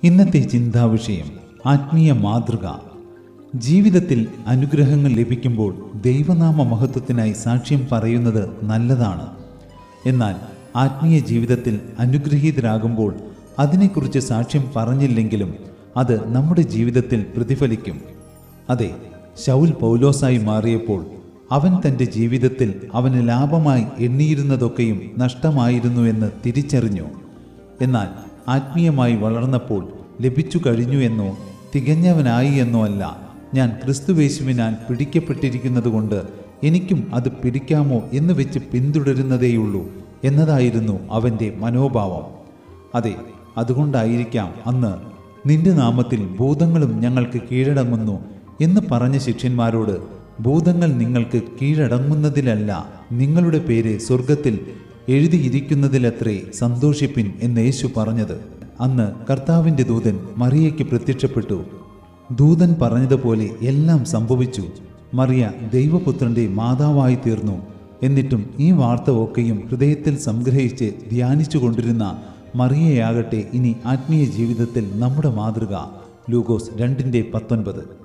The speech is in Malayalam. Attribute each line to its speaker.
Speaker 1: ഇന്നത്തെ ചിന്താവിഷയം ആത്മീയ മാതൃക ജീവിതത്തിൽ അനുഗ്രഹങ്ങൾ ലഭിക്കുമ്പോൾ ദൈവനാമ മഹത്വത്തിനായി സാക്ഷ്യം പറയുന്നത് നല്ലതാണ് എന്നാൽ ആത്മീയ ജീവിതത്തിൽ അനുഗ്രഹീതരാകുമ്പോൾ അതിനെക്കുറിച്ച് സാക്ഷ്യം പറഞ്ഞില്ലെങ്കിലും അത് നമ്മുടെ ജീവിതത്തിൽ പ്രതിഫലിക്കും അതെ ശൗൽ പൗലോസായി മാറിയപ്പോൾ അവൻ തൻ്റെ ജീവിതത്തിൽ അവന് ലാഭമായി എണ്ണിയിരുന്നതൊക്കെയും നഷ്ടമായിരുന്നു എന്ന് തിരിച്ചറിഞ്ഞു എന്നാൽ ആത്മീയമായി വളർന്നപ്പോൾ ലഭിച്ചു കഴിഞ്ഞു എന്നോ തികഞ്ഞവനായി എന്നോ അല്ല ഞാൻ ക്രിസ്തുവേശുവിനാൽ പിടിക്കപ്പെട്ടിരിക്കുന്നതുകൊണ്ട് എനിക്കും അത് പിടിക്കാമോ എന്ന് വെച്ച് പിന്തുടരുന്നതേയുള്ളൂ എന്നതായിരുന്നു അവൻ്റെ മനോഭാവം അതെ അതുകൊണ്ടായിരിക്കാം അന്ന് നിന്റെ നാമത്തിൽ ഭൂതങ്ങളും ഞങ്ങൾക്ക് കീഴടങ്ങുന്നു എന്ന് പറഞ്ഞ ശിഷ്യന്മാരോട് ഭൂതങ്ങൾ നിങ്ങൾക്ക് കീഴടങ്ങുന്നതിലല്ല നിങ്ങളുടെ പേര് സ്വർഗത്തിൽ എഴുതിയിരിക്കുന്നതിലത്രേ സന്തോഷിപ്പിൻ എന്ന് യേശു പറഞ്ഞത് അന്ന് കർത്താവിൻ്റെ ദൂതൻ മറിയയ്ക്ക് പ്രത്യക്ഷപ്പെട്ടു ദൂതൻ പറഞ്ഞതുപോലെ എല്ലാം സംഭവിച്ചു മറിയ ദൈവപുത്രന്റെ മാതാവായി തീർന്നു എന്നിട്ടും ഈ വാർത്ത ഒക്കെയും ഹൃദയത്തിൽ സംഗ്രഹിച്ച് ധ്യാനിച്ചു കൊണ്ടിരുന്ന മറിയയാകട്ടെ ഇനി ആത്മീയ ജീവിതത്തിൽ നമ്മുടെ മാതൃക ലൂഗോസ് രണ്ടിൻ്റെ പത്തൊൻപത്